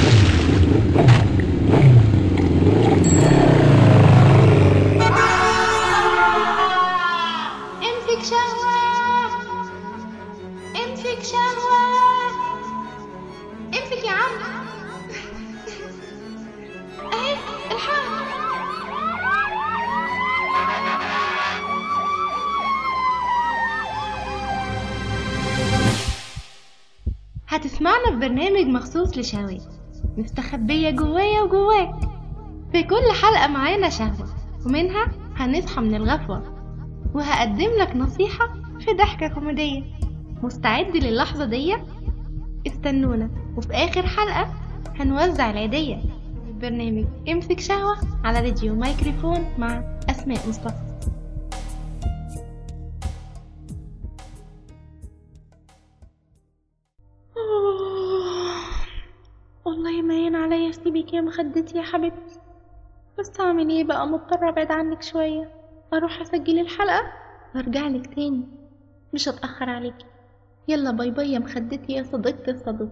امسك شهوة امسك شهوة امسك يا عم اهي الحق هتسمعنا في برنامج مخصوص لشهوات مستخبية جوايا وجواك في كل حلقة معانا شهوة ومنها هنصحى من الغفوة وهقدم لك نصيحة في ضحكة كوميدية مستعد للحظة دي؟ استنونا وفي آخر حلقة هنوزع العيدية في برنامج امسك شهوة على راديو مايكروفون مع أسماء مصطفى والله ما ين عليا اسيبك يا مخدتي يا حبيبتي بس اعمل ايه بقى مضطرة ابعد عنك شوية اروح اسجل الحلقة وارجع لك تاني مش هتأخر عليكي يلا باي باي يا مخدتي يا صديقتي الصدوق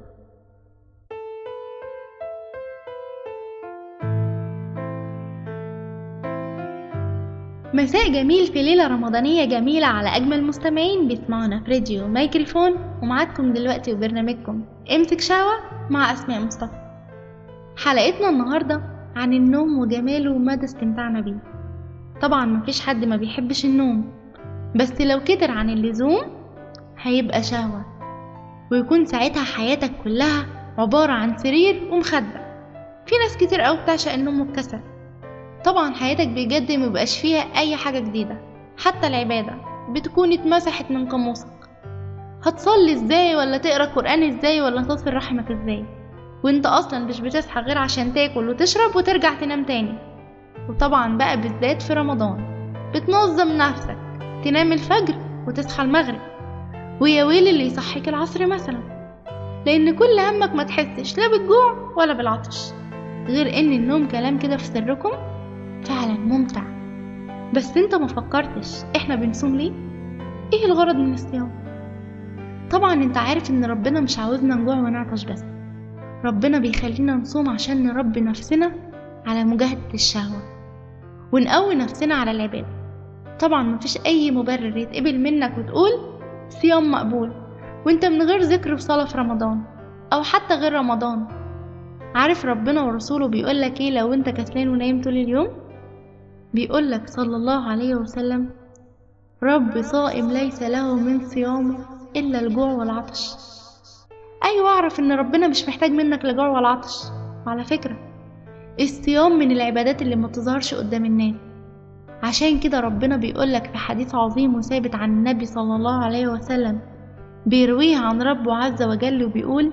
مساء جميل في ليلة رمضانية جميلة على أجمل مستمعين بيسمعونا في راديو مايكروفون ومعاكم دلوقتي وبرنامجكم امسك شهوة مع أسماء مصطفى حلقتنا النهاردة عن النوم وجماله ومدى استمتاعنا بيه طبعا مفيش حد ما بيحبش النوم بس لو كتر عن اللزوم هيبقى شهوة ويكون ساعتها حياتك كلها عبارة عن سرير ومخدة في ناس كتير قوي بتعشق النوم والكسل طبعا حياتك بجد مبقاش فيها أي حاجة جديدة حتى العبادة بتكون اتمسحت من قاموسك هتصلي ازاي ولا تقرا قرآن ازاي ولا تصل رحمك ازاي وانت اصلا مش بتصحى غير عشان تاكل وتشرب وترجع تنام تاني وطبعا بقى بالذات في رمضان بتنظم نفسك تنام الفجر وتصحى المغرب ويا ويل اللي يصحيك العصر مثلا لان كل همك ما تحسش لا بالجوع ولا بالعطش غير ان النوم كلام كده في سركم فعلا ممتع بس انت ما فكرتش احنا بنصوم ليه ايه الغرض من الصيام طبعا انت عارف ان ربنا مش عاوزنا نجوع ونعطش بس ربنا بيخلينا نصوم عشان نربي نفسنا على مجاهدة الشهوة ونقوي نفسنا على العبادة طبعا مفيش اي مبرر يتقبل منك وتقول صيام مقبول وانت من غير ذكر وصلاة في رمضان او حتى غير رمضان عارف ربنا ورسوله بيقولك ايه لو انت كسلان ونايم طول اليوم بيقولك صلى الله عليه وسلم رب صائم ليس له من صيامه إلا الجوع والعطش أيوة أعرف إن ربنا مش محتاج منك لجوع ولا عطش وعلى فكرة الصيام من العبادات اللي ما بتظهرش قدام الناس عشان كده ربنا بيقولك في حديث عظيم وثابت عن النبي صلى الله عليه وسلم بيرويه عن ربه عز وجل وبيقول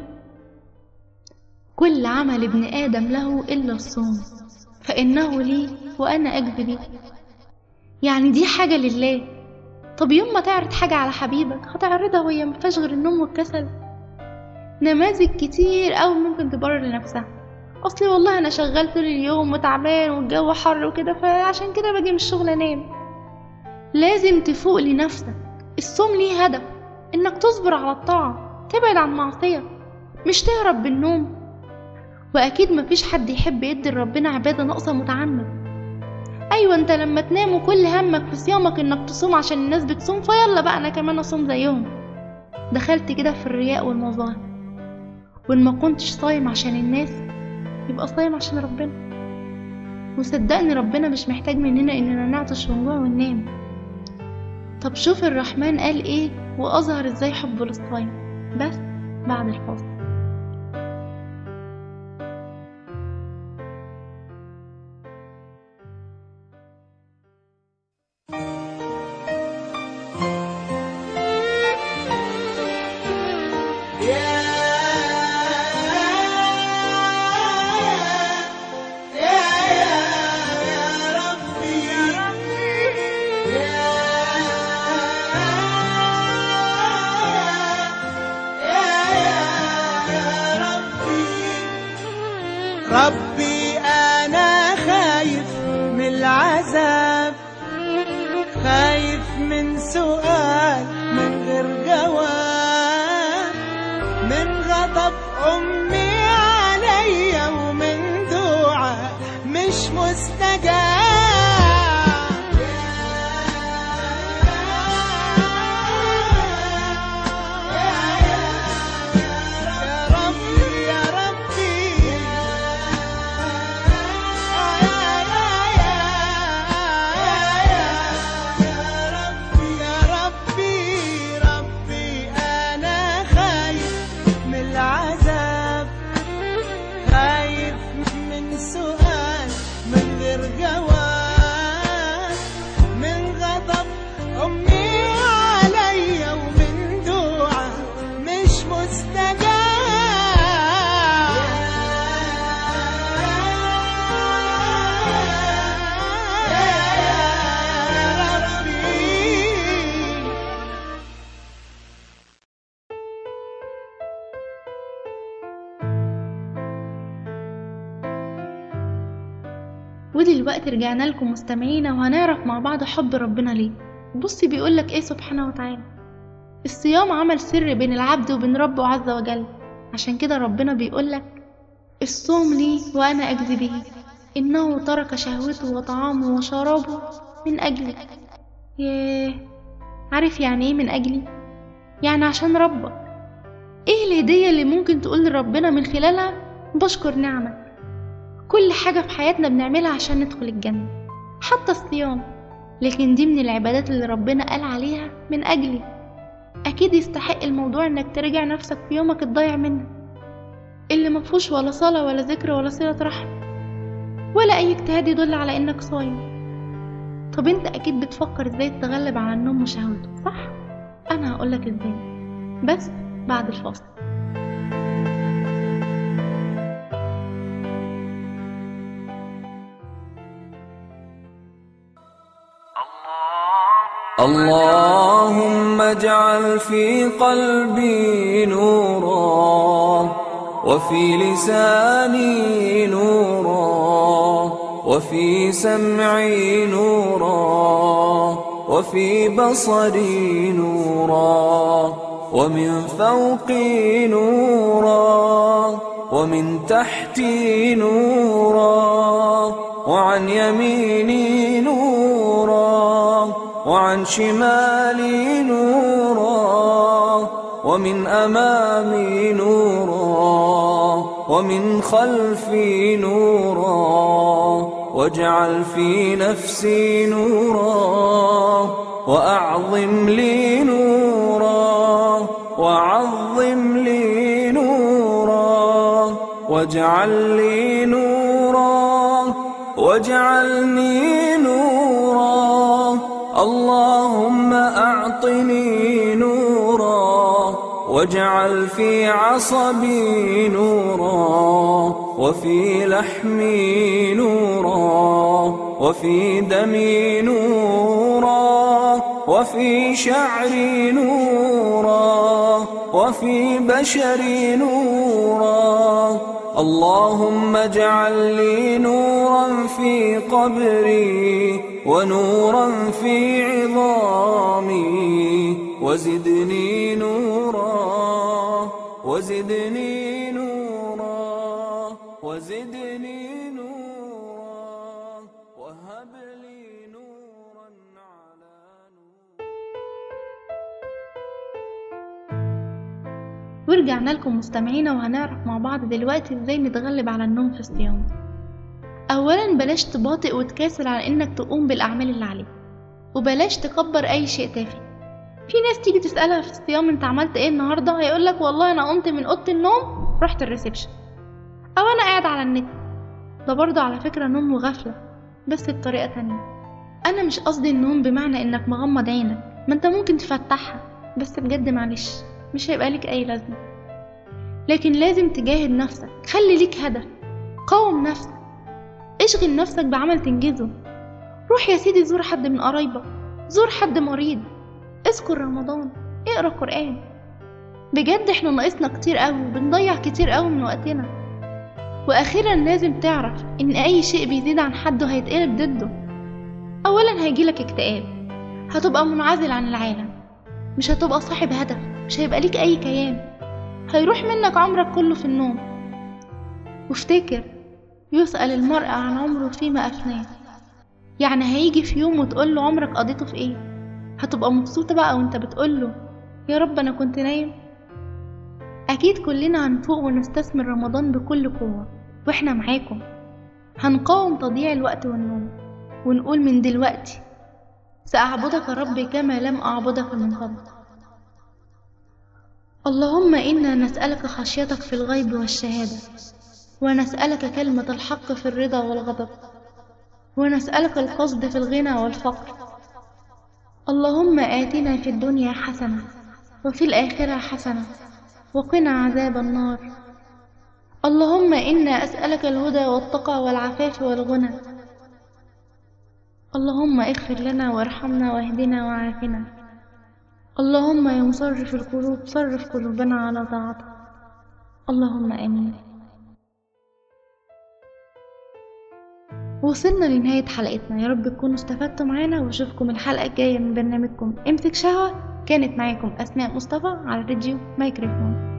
كل عمل ابن آدم له إلا الصوم فإنه لي وأنا أجزي به يعني دي حاجة لله طب يوم ما تعرض حاجة على حبيبك هتعرضها وهي مفيهاش غير النوم والكسل نماذج كتير أوي ممكن تبرر لنفسها أصلي والله أنا شغال طول اليوم وتعبان والجو حر وكده فعشان كده باجي من الشغل أنام لازم تفوق لنفسك الصوم ليه هدف إنك تصبر على الطاعة تبعد عن معصية مش تهرب بالنوم وأكيد مفيش حد يحب يدي لربنا عبادة ناقصة متعمد ايوه انت لما تنام وكل همك في صيامك انك تصوم عشان الناس بتصوم فيلا بقى انا كمان اصوم زيهم دخلت كده في الرياء والمظاهر وان ما كنتش صايم عشان الناس يبقى صايم عشان ربنا وصدقني ربنا مش محتاج مننا اننا نعطش ونجوع وننام طب شوف الرحمن قال ايه واظهر ازاي حبه للصايم بس بعد الفاصل ربي أنا خايف من العذاب خايف من سؤال من غير جواب من غضب أمي عليا ربي ودلوقتي رجعنا لكم مستمعينا وهنعرف مع بعض حب ربنا ليه بصي بيقولك ايه سبحانه وتعالى الصيام عمل سر بين العبد وبين ربه عز وجل عشان كده ربنا بيقولك الصوم لي وأنا أجزي به إنه ترك شهوته وطعامه وشرابه من أجلي ياه عارف يعني ايه من أجلي؟ يعني عشان ربك ايه الهدية اللي ممكن تقول لربنا من خلالها بشكر نعمك كل حاجة في حياتنا بنعملها عشان ندخل الجنة حتى الصيام لكن دي من العبادات اللي ربنا قال عليها من أجلي أكيد يستحق الموضوع إنك ترجع نفسك في يومك الضايع منك اللي مفهوش ولا صلاة ولا ذكر ولا صلة رحم ولا أي اجتهاد يدل على إنك صايم طب انت أكيد بتفكر ازاي تتغلب على النوم وشهوته صح؟ أنا هقولك ازاي بس بعد الفاصل اللهم اجعل في قلبي نورا وفي لساني نورا وفي سمعي نورا وفي بصري نورا ومن فوقي نورا ومن تحتي نورا وعن يميني نورا وعن شمالي نورا ومن أمامي نورا ومن خلفي نورا واجعل في نفسي نورا وأعظم لي نورا وعظم لي نورا واجعل لي نورا واجعلني نورا اللهم أعطني نورا واجعل في عصبي نورا وفي لحمي نورا وفي دمي نورا وفي شعري نورا وفي بشري نورا اللهم اجعل لي نورا في قبري ونورا في عظامي وزدني نورا وزدني نورا وزدني نورا وهب لي نورا على نور ورجعنا لكم مستمعينا وهنعرف مع بعض دلوقتي ازاي نتغلب على النوم في الصيام اولا بلاش تباطئ وتكاسل على انك تقوم بالاعمال اللي عليك وبلاش تكبر اي شيء تافه في ناس تيجي تسالها في الصيام انت عملت ايه النهارده هيقولك والله انا قمت من اوضه النوم رحت الريسبشن او انا قاعد على النت ده برضه على فكره نوم وغفله بس بطريقه تانية انا مش قصدي النوم بمعنى انك مغمض عينك ما انت ممكن تفتحها بس بجد معلش مش هيبقى لك اي لازمه لكن لازم تجاهد نفسك خلي ليك هدف قاوم نفسك اشغل نفسك بعمل تنجزه روح يا سيدي زور حد من قرايبك زور حد مريض اذكر رمضان اقرا قرآن بجد احنا ناقصنا كتير قوي وبنضيع كتير قوي من وقتنا واخيرا لازم تعرف ان اي شيء بيزيد عن حده هيتقلب ضده اولا هيجيلك اكتئاب هتبقى منعزل عن العالم مش هتبقى صاحب هدف مش هيبقى ليك اي كيان هيروح منك عمرك كله في النوم وافتكر يسأل المرء عن عمره فيما أفناه يعني هيجي في يوم وتقول له عمرك قضيته في ايه هتبقى مبسوطة بقى وانت بتقول له يا رب انا كنت نايم اكيد كلنا هنفوق ونستثمر رمضان بكل قوة واحنا معاكم هنقاوم تضييع الوقت والنوم ونقول من دلوقتي سأعبدك ربي كما لم أعبدك من قبل اللهم إنا نسألك خشيتك في الغيب والشهادة ونسألك كلمة الحق في الرضا والغضب ونسألك القصد في الغنى والفقر اللهم آتنا في الدنيا حسنة وفي الآخرة حسنة وقنا عذاب النار اللهم إنا أسألك الهدى والتقى والعفاف والغنى اللهم اغفر لنا وارحمنا واهدنا وعافنا اللهم يا مصرف القلوب صرف قلوبنا على طاعتك اللهم آمين وصلنا لنهاية حلقتنا يا رب تكونوا استفدتوا معانا واشوفكم الحلقة الجاية من برنامجكم امسك شهوة كانت معاكم أسماء مصطفى على راديو مايكروفون